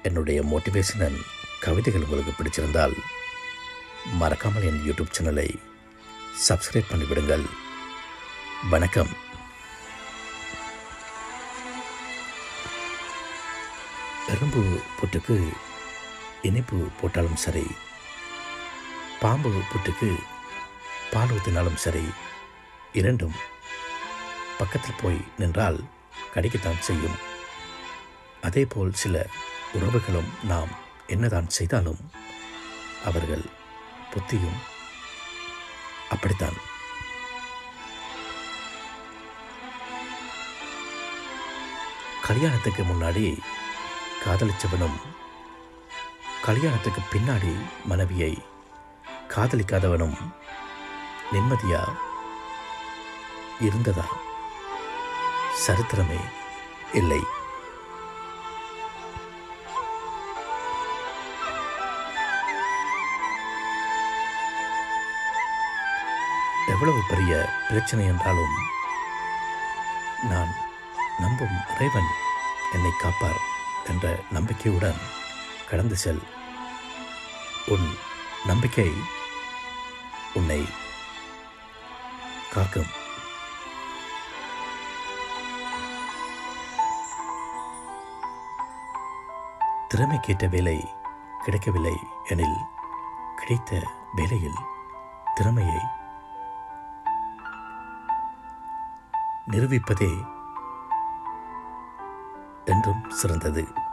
என்னுடைய மோட்டிவேஷனல் கவிதைகள் உங்களுக்கு பிடிச்சிருந்தால் மறக்காமல் என் யூடியூப் சேனலை சப்ஸ்கிரைப் பண்ணிவிடுங்கள் வணக்கம் எறும்பு புற்றுக்கு இனிப்பு போட்டாலும் சரி பாம்பு புற்றுக்கு பால் ஊற்றினாலும் சரி இரண்டும் பக்கத்தில் போய் நின்றால் கடிக்கத்தான் செய்யும் அதேபோல் சில உறவுகளும் நாம் என்னதான் செய்தாலும் அவர்கள் புத்தியும் அப்படித்தான் கல்யாணத்துக்கு முன்னாடி காதலிச்சவனும் கல்யாணத்துக்கு பின்னாடி மனைவியை காதலிக்காதவனும் நிம்மதியா இருந்ததா சரித்திரமே இல்லை எவ்வளவு பெரிய பிரச்சனை என்றாலும் நான் நம்பும் இறைவன் என்னை காப்பார் என்ற நம்பிக்கையுடன் கடந்து செல் உன் நம்பிக்கை உன்னை காக்கும் திறமை கேட்ட வேலை கிடைக்கவில்லை எனில் கிடைத்த வேலையில் திறமையை நிரூபிப்பதே என்றும் சிறந்தது